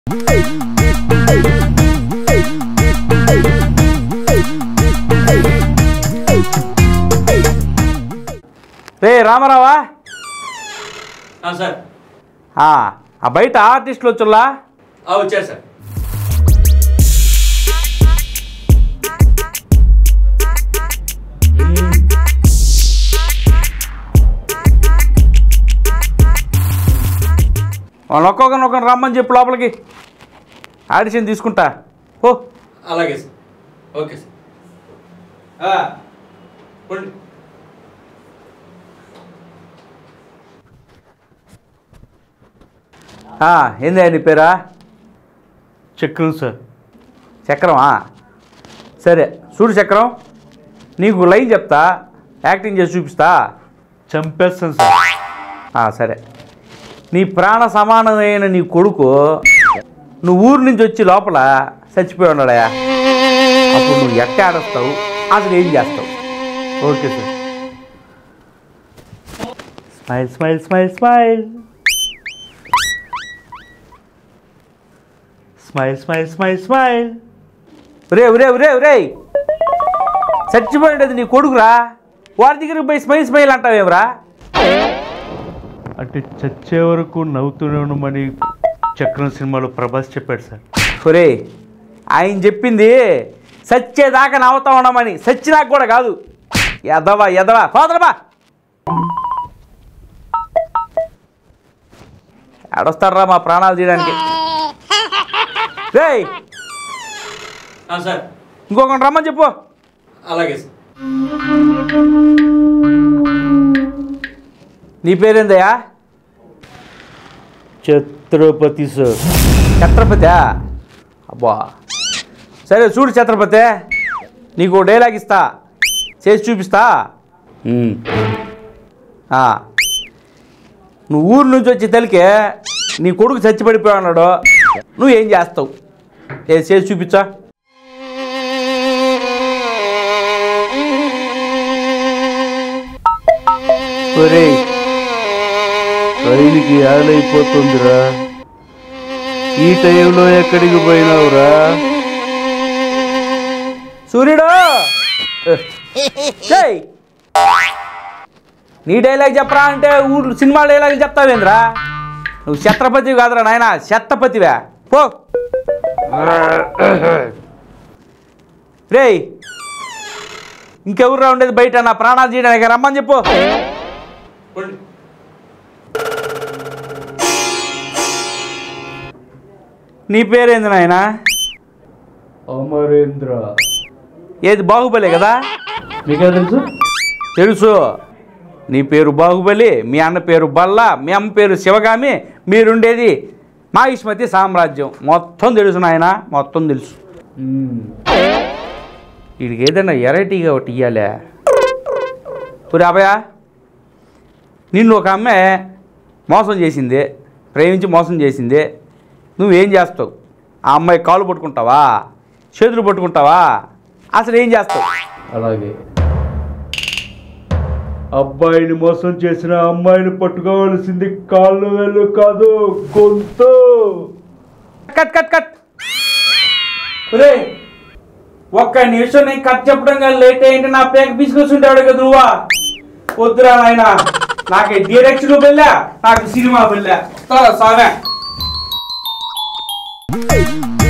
రే రామారావా ఆ, సార్ ఆ ఆ బయట ఆర్టిస్టులు వచ్చుల్లా ఆ, వచ్చారు సార్ వాళ్ళని ఒక్కొక్కరిని ఒక్కరిని రమ్మని చెప్పు లోపలికి ఆడిషన్ తీసుకుంటా ఓ అలాగే సార్ ఓకే సార్ ఆ, ఉండి. ఆ, ఏంది నీ పేరా చక్రం సార్ చక్రమా సరే చూడు చక్రం నీకు లైన్ చెప్తా యాక్టింగ్ చేసి చూపిస్తా చంపేస్తాను సార్ ఆ, సరే నీ ప్రాణ సమానమైన నీ కొడుకు నువ్వు ఊరు నుంచి వచ్చి లోపల చచ్చిపోయి ఉన్నాడయా అప్పుడు నువ్వు ఎట్ట ఆడస్తావు అసలు ఏం చేస్తావు okay sir smile smile smile smile smile smile smile smile ఒరే ఒరే ఒరే ఒరే చచ్చిపోయేది నీ కొడుకురా వారి దగ్గరికి పోయి స్మైల్ స్మైల్ అంటావేమరా అంటే చచ్చే వరకు నవ్వుతూనే ఉండమని చక్రం సినిమాలో ప్రభాస్ చెప్పాడు సార్ ఒరే ఆయన చెప్పింది సచ్చేదాకా నవ్వుతా ఉండమని సచ్చినాక కూడా కాదు ఎదవా ఎదవా పోదలబా ఆడొస్తారా మా ప్రాణాలు తీయడానికి రేయ్ ఆ, సార్ ఇంకొకటి రమ్మని చెప్పు అలాగే సార్ నీ పేరేందయ్యా ఛత్రపతి సార్ ఛత్రపతి అబ్బా సరే చూడు ఛత్రపతి నీకు ఓ డైలాగ్ ఇస్తా చేసి చూపిస్తా ఉమ్. ఆ. నువ్వు ఊరు నుంచి వచ్చి తెలికే నీ కొడుకు చచ్చిపడిపోయి ఉన్నాడు నువ్వు ఏం చేస్తావు ఏ చేసి చూపించా ఒరేయ్ రైలుకి ఆలైపోతుందిరా ఈ టైంలో ఎక్కడికి పోయినావురా సూర్యుడు ఏయ్! నీ డైలాగ్ చెప్పరా అంటే ఊరు సినిమా డైలాగ్ చెప్తావేంద్రా నువ్వు ఛత్రపతివి కాదురా నాయన ఛత్రపతివే పో రేయ్ ఇంకెవర్రా ఉండేది బయట నా ప్రాణాలు చేయడానికి రమ్మని చెప్పు ఉండి. నీ పేరేంది నాయన అమరేంద్ర ఏది బాహుబలే కదా మీకే తెలుసు తెలుసు నీ పేరు బాహుబలి మీ అన్న పేరు బల్ల మీ అమ్మ పేరు శివగామి మీరుండేది మాహిష్మతి సామ్రాజ్యం మొత్తం తెలుసు నాయన మొత్తం తెలుసు వీడికి ఏదైనా ఎరైటీగా ఒకటి ఇవ్వాలే పురి అభయ నిన్ను ఒక అమ్మాయి మోసం చేసింది ప్రేమించి మోసం చేసింది నువ్వేం చేస్తావు ఆ అమ్మాయి కాలు పట్టుకుంటావా చేతులు పట్టుకుంటావా అసలు ఏం చేస్తావు అలాగే అబ్బాయిని మోసం చేసిన అమ్మాయిని పట్టుకోవాల్సింది కాళ్ళు వేళ్ళు కాదు గొంతు కట్ కట్ కట్ రే ఒక్క నిమిషం నేను కట్ చెప్పడం కానీ లేట్ అయ్యింటే నా పేక తీసుకొచ్చుంటాడు కదా నువ్వా వద్దురా నాయన నాకు డైరెక్షన్ వెళ్ళా నాకు సినిమా వెళ్ళా సామే